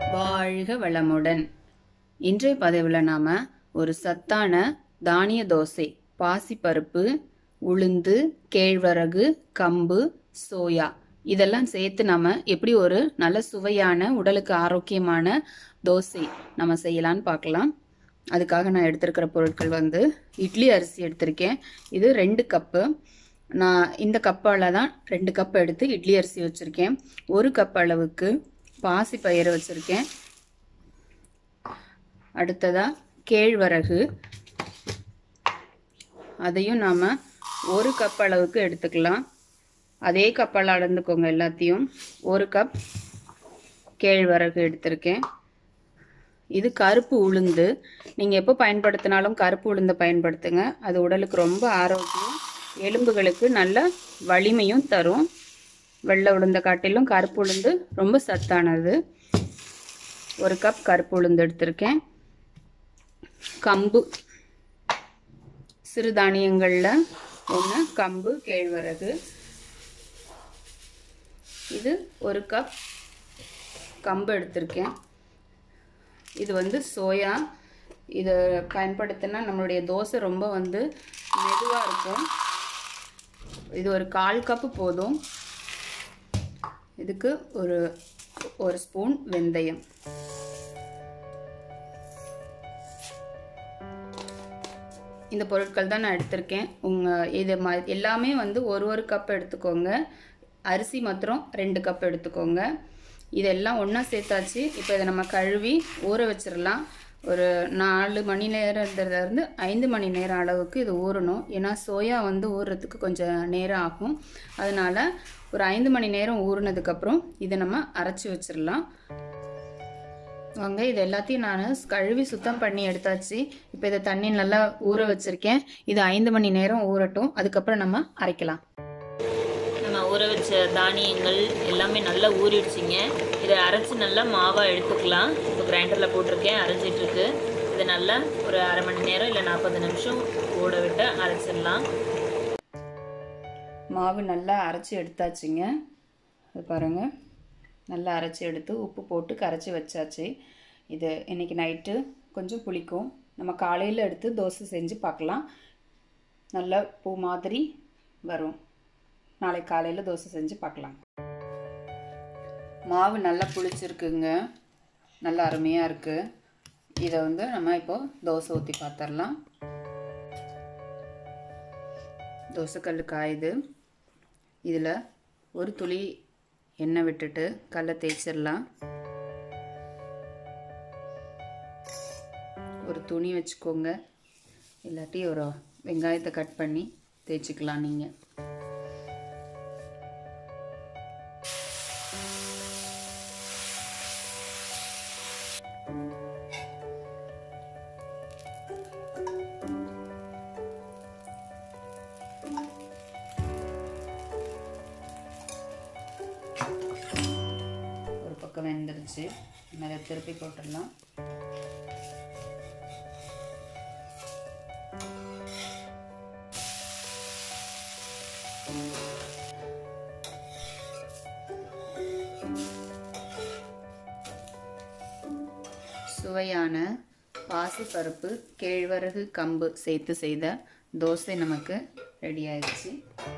வாழ்க வளமுடன் இன்றைய பதிவில் நாம் ஒரு சத்தான தானிய தோசை பாசிப்பருப்பு உளுந்து கேழ்வரகு கம்பு சோயா இதெல்லாம் சேர்த்து நம்ம எப்படி ஒரு நல்ல சுவையான உடலுக்கு ஆரோக்கியமான தோசை நம்ம செய்யலான்னு பார்க்கலாம் அதுக்காக நான் எடுத்திருக்கிற பொருட்கள் வந்து இட்லி அரிசி எடுத்திருக்கேன் இது ரெண்டு கப்பு நான் இந்த கப்பால் தான் ரெண்டு கப் எடுத்து இட்லி அரிசி வச்சுருக்கேன் ஒரு கப் அளவுக்கு பாசி பயிறு வச்சுருக்கேன் அடுத்ததாக கேழ்வரகு அதையும் நாம் ஒரு கப் அளவுக்கு எடுத்துக்கலாம் அதே கப்பால் அளந்துக்கோங்க எல்லாத்தையும் ஒரு கப் கேழ்வரகு எடுத்திருக்கேன் இது கருப்பு உளுந்து நீங்கள் எப்போ பயன்படுத்தினாலும் கருப்பு உளுந்தை பயன்படுத்துங்க அது உடலுக்கு ரொம்ப ஆரோக்கியம் எலும்புகளுக்கு நல்ல வலிமையும் தரும் வெள்ளை உளுந்தை காட்டிலும் கருப்பு உளுந்து ரொம்ப சத்தானது ஒரு கப் கருப்பு உளுந்து எடுத்திருக்கேன் கம்பு சிறுதானியங்களில் ஒன்று கம்பு கேழ்வரகு இது ஒரு கப் கம்பு எடுத்திருக்கேன் இது வந்து சோயா இதை பயன்படுத்தினா நம்மளுடைய தோசை ரொம்ப வந்து மெதுவாக இருக்கும் இது ஒரு கால் கப்பு போதும் இதுக்கு ஒரு ஒரு ஸ்பூன் வெந்தயம் இந்த பொருட்கள் தான் நான் எடுத்திருக்கேன் உங்கள் இது ம எல்லாமே வந்து ஒரு ஒரு கப் எடுத்துக்கோங்க அரிசி மாத்திரம் ரெண்டு கப் எடுத்துக்கோங்க இதெல்லாம் ஒன்றா சேர்த்தாச்சு இப்போ இதை நம்ம கழுவி ஊற வச்சிடலாம் ஒரு நாலு மணி நேரத்துலேருந்து ஐந்து மணி நேரம் அளவுக்கு இது ஊறணும் ஏன்னா சோயா வந்து ஊறுறதுக்கு கொஞ்சம் நேரம் ஆகும் அதனால் ஒரு ஐந்து மணி நேரம் ஊறினதுக்கப்புறம் இதை நம்ம அரைச்சி வச்சிடலாம் வாங்க இது எல்லாத்தையும் நான் கழுவி சுத்தம் பண்ணி எடுத்தாச்சு இப்போ இதை தண்ணி நல்லா ஊற வச்சுருக்கேன் இது ஐந்து மணி நேரம் ஊறட்டும் அதுக்கப்புறம் நம்ம அரைக்கலாம் நம்ம ஊற வச்ச தானியங்கள் எல்லாமே நல்லா ஊறிடுச்சிங்க இதை அரைச்சி நல்லா மாவாக எடுத்துக்கலாம் இப்போ கிரைண்டரில் போட்டிருக்கேன் அரைச்சிட்ருக்கு இதை நல்லா ஒரு அரை மணி நேரம் இல்லை நாற்பது நிமிஷம் ஓட விட்டு அரைச்சிடலாம் மாவு நல்லா அரைச்சி எடுத்தாச்சுங்க அது பாருங்கள் நல்லா அரைச்சி எடுத்து உப்பு போட்டு கரைச்சி வச்சாச்சு இது இன்றைக்கி நைட்டு கொஞ்சம் புளிக்கும் நம்ம காலையில் எடுத்து தோசை செஞ்சு பார்க்கலாம் நல்லா பூ மாதிரி வரும் நாளை காலையில் தோசை செஞ்சு பார்க்கலாம் மாவு நல்லா புளிச்சிருக்குங்க நல்லா அருமையாக இருக்குது இதை வந்து நம்ம இப்போது தோசை ஊற்றி பார்த்துடலாம் தோசைக்கல் காயுது இதில் ஒரு துளி எண்ணெய் விட்டுட்டு கல்லை தேய்ச்சிடலாம் ஒரு துணி வச்சுக்கோங்க இல்லாட்டி ஒரு வெங்காயத்தை கட் பண்ணி தேய்ச்சிக்கலாம் நீங்கள் ஒரு பக்கம் வெந்துருச்சு மேலே திருப்பி போட்டுடலாம் சுவையான பாசிப்பருப்பு கேழ்வரகு கம்பு சேர்த்து செய்த தோசை நமக்கு ரெடி ஆயிடுச்சு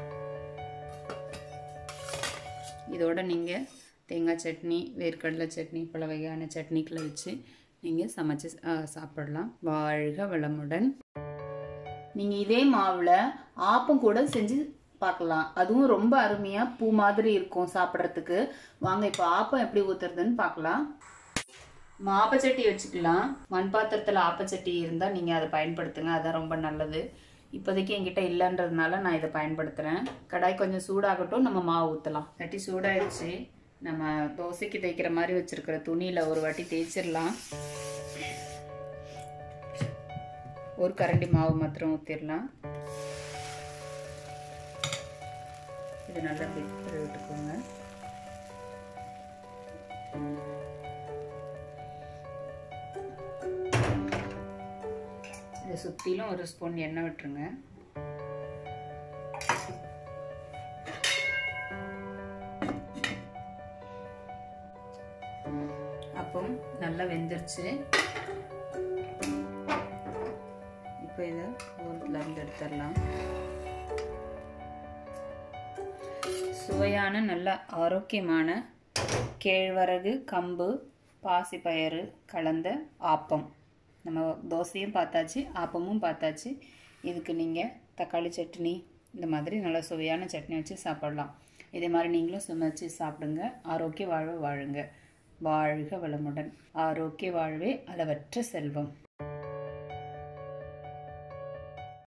இதோட நீங்கள் தேங்காய் சட்னி வேர்க்கடலை சட்னி பல வகையான சட்னிகளை வச்சு நீங்கள் சமைச்சு சாப்பிடலாம் வாழ்க வளமுடன் நீங்கள் இதே மாவில் ஆப்பம் கூட செஞ்சு பார்க்கலாம் அதுவும் ரொம்ப அருமையாக பூ மாதிரி இருக்கும் சாப்பிட்றதுக்கு வாங்க இப்போ ஆப்பம் எப்படி ஊற்றுறதுன்னு பார்க்கலாம் நம்ம ஆப்பச்சட்டி வச்சுக்கலாம் மண் பாத்திரத்தில் ஆப்பச்சட்டி இருந்தால் நீங்கள் அதை பயன்படுத்துங்க அதான் ரொம்ப நல்லது இப்போதைக்கு என்கிட்ட இல்லைன்றதுனால நான் இதை பயன்படுத்துகிறேன் கடாய் கொஞ்சம் சூடாகட்டும் நம்ம மாவு ஊற்றலாம் சட்டி சூடாயிடுச்சு நம்ம தோசைக்கு தேய்க்கிற மாதிரி வச்சுருக்கிற துணியில் ஒரு வாட்டி தேய்ச்சிடலாம் ஒரு கரண்டி மாவு மாத்திரம் ஊற்றிடலாம் இது நல்லா விட்டுக்கோங்க இதை சுற்றிலும் ஒரு ஸ்பூன் எண்ணெய் விட்டுருங்க ஆப்பம் நல்லா வெந்துருச்சு இப்போ இதை ஓரத்தில் இருந்து எடுத்துடலாம் சுவையான நல்ல ஆரோக்கியமான கேழ்வரகு கம்பு பாசிப்பயறு கலந்த ஆப்பம் நம்ம தோசையும் பார்த்தாச்சு ஆப்பமும் பார்த்தாச்சு இதுக்கு நீங்கள் தக்காளி சட்னி இந்த மாதிரி நல்ல சுவையான சட்னி வச்சு சாப்பிடலாம் இதே மாதிரி நீங்களும் சமைச்சு சாப்பிடுங்க ஆரோக்கிய வாழ்வு வாழுங்க வாழ்க வளமுடன் ஆரோக்கிய வாழ்வே அளவற்ற செல்வம்